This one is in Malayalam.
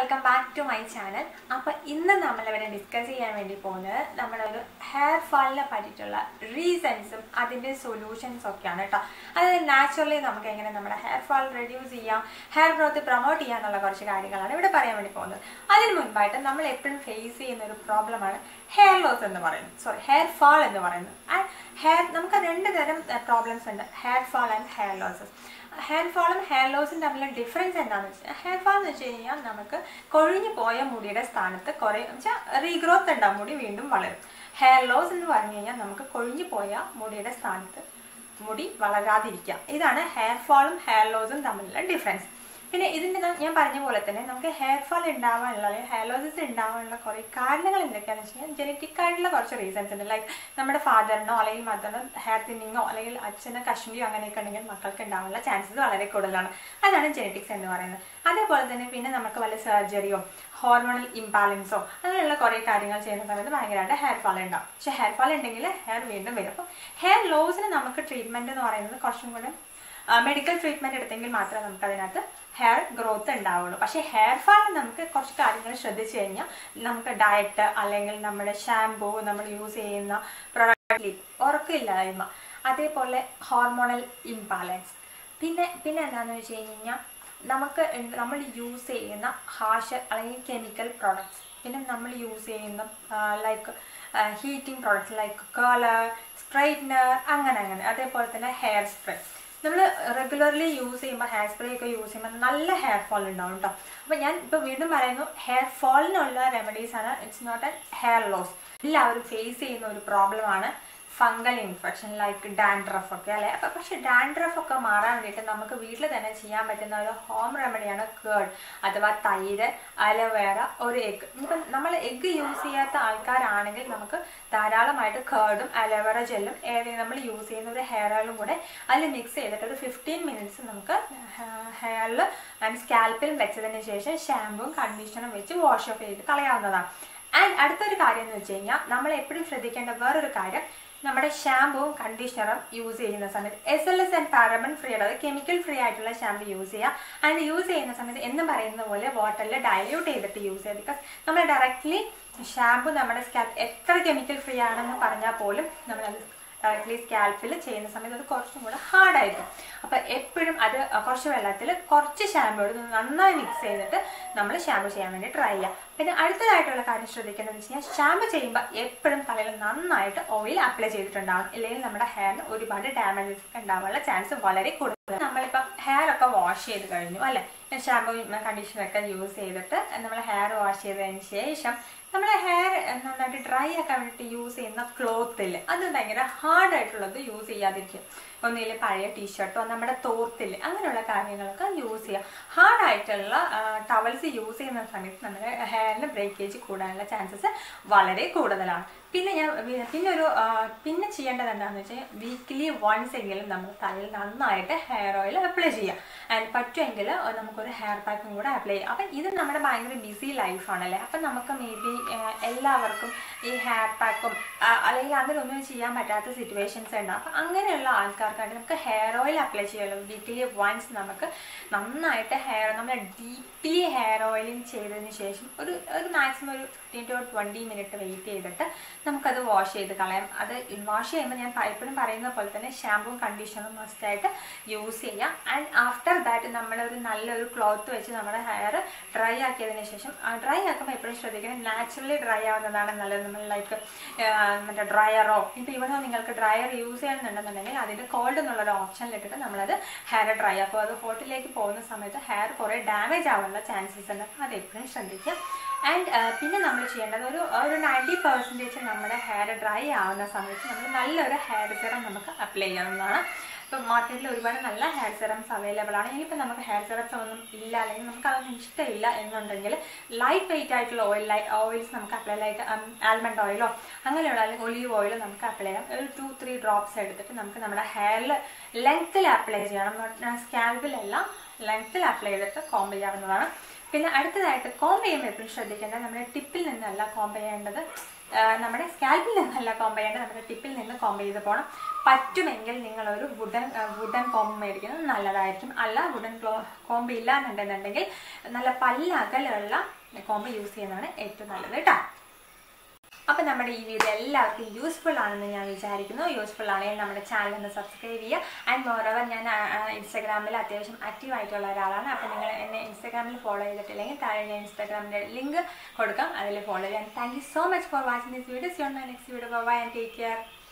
welcome back to my channel അപ്പോൾ ഇന്ന് നമ്മളിവിടെ ഡിസ്കസ് ചെയ്യാൻ വേണ്ടി പോകുന്നത് നമ്മുടെ ഒരു ഹെയർ ഫാളിനെ പറ്റിയിട്ടുള്ള റീസൺസും അതിൻ്റെ സൊല്യൂഷൻസും ഒക്കെയാണ് കേട്ടോ അതായത് നാച്ചുറലി നമുക്ക് എങ്ങനെ നമ്മുടെ ഹെയർ ഫാൾ റെഡ്യൂസ് ചെയ്യാം ഹെയർ ഗ്രോത്ത് പ്രൊമോട്ട് ചെയ്യാം എന്നുള്ള കുറച്ച് കാര്യങ്ങളാണ് ഇവിടെ പറയാൻ വേണ്ടി പോകുന്നത് അതിന് മുൻപായിട്ട് നമ്മൾ എപ്പോഴും ഫേസ് ചെയ്യുന്ന ഒരു പ്രോബ്ലമാണ് ഹെയർ ലോസ് എന്ന് പറയുന്നത് സോറി ഹെയർ ഫാൾ എന്ന് പറയുന്നത് ആൻഡ് ഹെയർ നമുക്ക് രണ്ട് തരം പ്രോബ്ലംസ് ഉണ്ട് hair fall and hair losses hair ഫാളും ഹെയർ ലോസും തമ്മിലുള്ള ഡിഫറൻസ് എന്താണെന്ന് വെച്ചാൽ ഹെയർ ഫാൾ എന്ന് വെച്ച് കഴിഞ്ഞാൽ നമുക്ക് കൊഴിഞ്ഞു പോയ മുടിയുടെ സ്ഥാനത്ത് കുറേ വെച്ചാൽ റീഗ്രോത്ത് ഉണ്ടാവും മുടി വീണ്ടും വളരും ഹെയർ ലോസ് എന്ന് പറഞ്ഞു കഴിഞ്ഞാൽ നമുക്ക് കൊഴിഞ്ഞു പോയ മുടിയുടെ സ്ഥാനത്ത് മുടി വളരാതിരിക്കുക ഇതാണ് ഹെയർ ഫാളും ഹെയർ ലോസും തമ്മിലുള്ള ഡിഫറൻസ് പിന്നെ ഇതിൻ്റെ ന- ഞാൻ പറഞ്ഞ പോലെ തന്നെ നമുക്ക് ഹെയർ ഫാൾ ഉണ്ടാവാനുള്ള അല്ലെങ്കിൽ ഹെയർ ലോസസ് ഉണ്ടാവാനുള്ള കുറേ കാരണങ്ങൾ എന്തൊക്കെയാണെന്ന് വെച്ച് കഴിഞ്ഞാൽ ജനറ്റിക് ആയിട്ടുള്ള കുറച്ച് റീസൺസ് ഉണ്ട് ലൈക്ക് നമ്മുടെ ഫാദറിനോ അല്ലെങ്കിൽ മദറിനോ ഹെയർ തിന്നിങ്ങോ അല്ലെങ്കിൽ അച്ഛനോ കശ്മീരിയോ അങ്ങനെയൊക്കെ ഉണ്ടെങ്കിൽ മക്കൾക്ക് ഉണ്ടാവാനുള്ള ചാൻസസ് വളരെ കൂടുതലാണ് അതാണ് ജനറ്റിക്സ് എന്ന് പറയുന്നത് അതേപോലെ തന്നെ പിന്നെ നമുക്ക് വല്ല സർജറിയോ ഹോർമോണൽ ഇംബാലൻസോ അങ്ങനെയുള്ള കുറേ കാര്യങ്ങൾ ചെയ്യുന്ന സമയത്ത് ഭയങ്കരമായിട്ട് ഹെയർ ഫാൾ ഉണ്ടാവും പക്ഷെ ഹെയർ ഫാൾ ഉണ്ടെങ്കിൽ ഹെയർ വീണ്ടും വരും അപ്പോൾ ഹെയർ ലോസിന് നമുക്ക് ട്രീറ്റ്മെൻറ്റ് എന്ന് പറയുന്നത് കുറച്ചും കൂടെ മെഡിക്കൽ ട്രീറ്റ്മെന്റ് എടുത്തെങ്കിൽ മാത്രമേ നമുക്ക് അതിനകത്ത് ഹെയർ ഗ്രോത്ത് ഉണ്ടാവുള്ളൂ പക്ഷേ ഹെയർ ഫാളിന് നമുക്ക് കുറച്ച് കാര്യങ്ങൾ ശ്രദ്ധിച്ചു കഴിഞ്ഞാൽ നമുക്ക് ഡയറ്റ് അല്ലെങ്കിൽ നമ്മുടെ ഷാംപൂ നമ്മൾ യൂസ് ചെയ്യുന്ന പ്രൊഡക്റ്റ് ഉറക്കമില്ലായ്മ അതേപോലെ ഹോർമോണൽ ഇംബാലൻസ് പിന്നെ പിന്നെ എന്താണെന്ന് വെച്ച് കഴിഞ്ഞാൽ നമുക്ക് ഉണ്ട്- നമ്മൾ യൂസ് ചെയ്യുന്ന ഹാഷ് അല്ലെങ്കിൽ കെമിക്കൽ പ്രോഡക്ട്സ് പിന്നെ നമ്മൾ യൂസ് ചെയ്യുന്ന like heating products like colour straightener അങ്ങനെ അങ്ങനെ അതേപോലെ തന്നെ ഹെയർ സ്പ്രേ നമ്മൾ റെഗുലർലി യൂസ് ചെയ്യുമ്പോൾ ഹെയർ സ്പ്രേ ഒക്കെ യൂസ് ചെയ്യുമ്പോൾ നല്ല ഹെയർ ഫോൾ ഉണ്ടാവും കേട്ടോ അപ്പോൾ ഞാൻ ഇപ്പോൾ വീണ്ടും പറയുന്നു ഹെയർ ഫോളിനുള്ള റെമഡീസ് ആണ് it's not a hair loss എല്ലാവരും ഫേസ് ചെയ്യുന്ന ഒരു പ്രോബ്ലമാണ് ഫംഗൽ ഇൻഫെക്ഷൻ ലൈക്ക് ഡാൻഡ്രഫ് ഒക്കെ അല്ലേ അപ്പോൾ പക്ഷേ ഡാൻഡ്രഫ് ഒക്കെ മാറാൻ വേണ്ടിയിട്ട് നമുക്ക് വീട്ടിൽ തന്നെ ചെയ്യാൻ പറ്റുന്ന ഒരു ഹോം റെമഡിയാണ് കേർഡ് അഥവാ തൈര് അലോവേറ ഒരു എഗ്ഗ് ഇപ്പം നമ്മൾ എഗ്ഗ് യൂസ് ചെയ്യാത്ത ആൾക്കാരാണെങ്കിൽ നമുക്ക് ധാരാളമായിട്ട് കേർഡും അലോവേറ ജെല്ലും ഏതെങ്കിലും നമ്മൾ യൂസ് ചെയ്യുന്ന ഒരു ഹെയർ ഓയിലും കൂടെ അതിൽ മിക്സ് ചെയ്തിട്ട് ഒരു ഫിഫ്റ്റീൻ മിനിറ്റ്സ് നമുക്ക് ഹെയറിൽ ആൻഡ് സ്കാൽപ്പിലും വെച്ചതിന് ശേഷം ഷാമ്പുവും കണ്ടീഷണറും വെച്ച് വാഷ് ഓഫ് ചെയ്ത് കളയാവുന്നതാണ് ആൻഡ് അടുത്തൊരു കാര്യം എന്ന് വെച്ച് കഴിഞ്ഞാൽ നമ്മൾ എപ്പോഴും ശ്രദ്ധിക്കേണ്ട വേറൊരു കാര്യം നമ്മുടെ ഷാമ്പുവും കണ്ടീഷണറും യൂസ് ചെയ്യുന്ന സമയത്ത് S L S and paraben free അതായത് കെമിക്കൽ ഫ്രീ ആയിട്ടുള്ള ഷാമ്പു യൂസ് ചെയ്യുക ആൻഡ് യൂസ് ചെയ്യുന്ന സമയത്ത് എന്ന് പറയുന്ന പോലെ വാട്ടറിൽ ഡയല്യൂട്ട് ചെയ്തിട്ട് യൂസ് ചെയ്യുക ബിക്കോസ് നമ്മൾ ഡയറക്റ്റ്ലി ഷാമ്പു നമ്മുടെ സ്കാൽപ്പ് എത്ര കെമിക്കൽ ഫ്രീ ആണെന്ന് പറഞ്ഞാൽ പോലും നമ്മളത് ഡയറക്ട്ലി സ്കാൽപ്പിൽ ചെയ്യുന്ന സമയത്ത് അത് കുറച്ചും കൂടെ ഹാർഡായിരിക്കും അപ്പോൾ എപ്പോഴും അത് കുറച്ച് വെള്ളത്തിൽ കുറച്ച് ഷാമ്പു നന്നായി മിക്സ് ചെയ്തിട്ട് നമ്മൾ ഷാമ്പു ചെയ്യാൻ വേണ്ടി ട്രൈ ചെയ്യാം പിന്നെ അടുത്തതായിട്ടുള്ള കാര്യം ശ്രദ്ധിക്കേണ്ടതെന്ന് വെച്ച് കഴിഞ്ഞാൽ ഷാമ്പു ചെയ്യുമ്പോൾ എപ്പോഴും തലയിൽ നന്നായിട്ട് ഓയിൽ അപ്ലൈ ചെയ്തിട്ടുണ്ടാവും ഇല്ലെങ്കിൽ നമ്മുടെ ഹെയറിന് ഒരുപാട് ഡാമേജസ് ഉണ്ടാവാനുള്ള ചാൻസ് വളരെ കൂടുതൽ നമ്മളിപ്പം ഹെയർ ഒക്കെ വാഷ് ചെയ്ത് കഴിഞ്ഞു അല്ലെ ഷാമ്പു കണ്ടീഷണറൊക്കെ യൂസ് ചെയ്തിട്ട് നമ്മൾ ഹെയർ വാഷ് ചെയ്തതിന് ശേഷം നമ്മുടെ ഹെയർ നന്നായിട്ട് ഡ്രൈ ആക്കാൻ വേണ്ടിയിട്ട് യൂസ് ചെയ്യുന്ന ക്ലോത്തിൽ അത് ഭയങ്കര ഹാർഡായിട്ടുള്ളത് യൂസ് ചെയ്യാതിരിക്കും ഒന്നിൽ പഴയ ടീഷർട്ടോ നമ്മുടെ തോർത്തില് അങ്ങനെയുള്ള കാര്യങ്ങളൊക്കെ യൂസ് ചെയ്യുക ഹാർഡായിട്ടുള്ള ടവൽസ് യൂസ് ചെയ്യുന്ന സമയത്ത് നമ്മുടെ ഹെയറിന് ബ്രേക്കേജ് കൂടാനുള്ള ചാൻസസ് വളരെ കൂടുതലാണ് പിന്നെ ഞാൻ വി- പിന്നെ ഒരു ആ, പിന്നെ ചെയ്യേണ്ടത് എന്താണെന്ന് വെച്ചാൽ വീക്ക്ലി വൺസ് എങ്കിലും നമ്മൾ തലയിൽ നന്നായിട്ട് ഹെയർ ഓയിൽ അപ്ലൈ ചെയ്യാം ആൻഡ് പറ്റുമെങ്കിൽ നമുക്കൊരു ഹെയർ പാക്കും കൂടെ അപ്ലൈ ചെയ്യാം അപ്പം ഇത് നമ്മുടെ ഭയങ്കര ബിസി ലൈഫാണല്ലേ അപ്പം നമുക്ക് മേ ബി എല്ലാവർക്കും ഈ ഹെയർ പാക്കും അല്ലെങ്കിൽ അങ്ങനെ ഒന്നും ചെയ്യാൻ പറ്റാത്ത സിറ്റുവേഷൻസ് ഉണ്ടാവും അപ്പം അങ്ങനെയുള്ള ആൾക്കാർക്കായിട്ട് നമുക്ക് ഹെയർ ഓയിൽ അപ്ലൈ ചെയ്യാമല്ലോ വീക്ക്ലി വൺസ് നമുക്ക് നന്നായിട്ട് ഹെയർ നമ്മൾ ഡീപ്ലി ഹെയർ ഓയിലിംഗ് ചെയ്തതിന് ശേഷം ഒരു ഒരു മാക്സിമം ഒരു fifteen to twenty minute wait ചെയ്തിട്ട് നമുക്കത് വാഷ് ചെയ്ത് കളയാം അത് വാഷ് ചെയ്യുമ്പോൾ ഞാൻ പ- എപ്പോഴും പറയുന്ന പോലെ തന്നെ ഷാമ്പുവും കണ്ടീഷണറും മസ്റ്റായിട്ട് യൂസ് ചെയ്യാം ആൻഡ് ആഫ്റ്റർ ദാറ്റ് നമ്മളൊരു നല്ലൊരു ക്ലോത്ത് വെച്ച് നമ്മുടെ ഹെയർ ഡ്രൈ ആക്കിയതിന് ശേഷം ഡ്രൈ ആക്കുമ്പോൾ എപ്പോഴും ശ്രദ്ധിക്കണം നാച്ചുറലി ഡ്രൈ ആവുന്നതാണ് നല്ലത് നമ്മൾ ലൈക്ക് മറ്റേ ഡ്രയറോ ഇപ്പോൾ ഇവിടെ നിങ്ങൾക്ക് ഡ്രയർ യൂസ് ചെയ്യണമെന്നുണ്ടെന്നുണ്ടെങ്കിൽ അതിൻ്റെ കോൾഡ് എന്നുള്ളൊരു ഓപ്ഷനിലിട്ടിട്ട് നമ്മളത് ഹെയർ ഡ്രൈ ആക്കും അത് ഹോട്ടിലേക്ക് പോകുന്ന സമയത്ത് ഹെയർ കുറേ ഡാമേജ് ആവാനുള്ള ചാൻസസ് ഉണ്ട് അപ്പോൾ അത് എപ്പോഴും ശ്രദ്ധിക്കുക ആൻഡ് പിന്നെ നമ്മൾ ചെയ്യേണ്ടത് ഒരു ഒരു നയൻറ്റി പെർസെൻറ്റേജ് നമ്മുടെ ഹെയർ ഡ്രൈ ആവുന്ന സമയത്ത് നമ്മൾ നല്ലൊരു ഹെയർ സിറം നമുക്ക് അപ്ലൈ ചെയ്യാവുന്നതാണ് ഇപ്പം മാർക്കറ്റിൽ ഒരുപാട് നല്ല ഹെയർ സിറംസ് അവൈലബിൾ ആണ് ഇനിയിപ്പോൾ നമുക്ക് ഹെയർ സിറംസ് ഒന്നും ഇല്ല അല്ലെങ്കിൽ നമുക്ക് അതൊന്നും ഇഷ്ടമില്ല എന്നുണ്ടെങ്കിൽ ലൈറ്റ് വെയിറ്റ് ആയിട്ടുള്ള ഓയിൽ ഓയിൽസ് നമുക്ക് അപ്ലൈ ലൈക്ക് ആൽമണ്ട് ഓയിലോ അങ്ങനെയുള്ള അല്ലെങ്കിൽ ഒലീവ് ഓയിലോ നമുക്ക് അപ്ലൈ ചെയ്യാം ഒരു ടു ത്രീ ഡ്രോപ്സ് എടുത്തിട്ട് നമുക്ക് നമ്മുടെ ഹെയറിൽ ലെങ്ത്തിൽ അപ്ലൈ ചെയ്യണം സ്കാൽപ്പിലെല്ലാം ലെങ്ത്തിൽ അപ്ലൈ ചെയ്തിട്ട് കോംബ് ചെയ്യാവുന്നതാണ് പിന്നെ അടുത്തതായിട്ട് കോംബ് ചെയ്യുമ്പോൾ എപ്പോഴും ശ്രദ്ധിക്കേണ്ടത് നമ്മുടെ ടിപ്പിൽ നിന്നല്ല കോംബ് ചെയ്യേണ്ടത് ആ, നമ്മുടെ സ്കാൽപ്പിൽ നിന്നല്ല കോംബ് ചെയ്യേണ്ടത് നമ്മുടെ ടിപ്പിൽ നിന്ന് കോംബ് ചെയ്ത് പോകണം പറ്റുമെങ്കിൽ നിങ്ങളൊരു വുഡൻ വുഡൻ കോംബ് മേടിക്കുന്നത് നല്ലതായിരിക്കും അല്ല വുഡൻ ക്ലോ കോംബ് ഇല്ല എന്നുണ്ടെന്നുണ്ടെങ്കിൽ നല്ല പല്ലകലുള്ള കോംബ് യൂസ് ചെയ്യുന്നതാണ് ഏറ്റവും നല്ലത് കേട്ടോ അപ്പം നമ്മുടെ ഈ വീഡിയോ എല്ലാവർക്കും യൂസ്ഫുൾ ആണെന്ന് ഞാൻ വിചാരിക്കുന്നു യൂസ്ഫുൾ ആണെങ്കിൽ നമ്മുടെ ചാനൽ ഒന്ന് സബ്സ്ക്രൈബ് ചെയ്യുക ആൻഡ് മോറോവർ ഞാൻ ഇൻസ്റ്റാഗ്രാമിൽ അത്യാവശ്യം ആക്റ്റീവ് ആയിട്ടുള്ള ഒരാളാണ് അപ്പോൾ നിങ്ങൾ എന്നെ ഇൻസ്റ്റാഗ്രാമിൽ ഫോളോ ചെയ്തിട്ടില്ലെങ്കിൽ താഴെ ഞാൻ ഇൻസ്റ്റാഗ്രാമിൻ്റെ ലിങ്ക് കൊടുക്കാം അതിൽ ഫോളോ ചെയ്യാൻ thank you so much for watching this videos on my next video bye and take care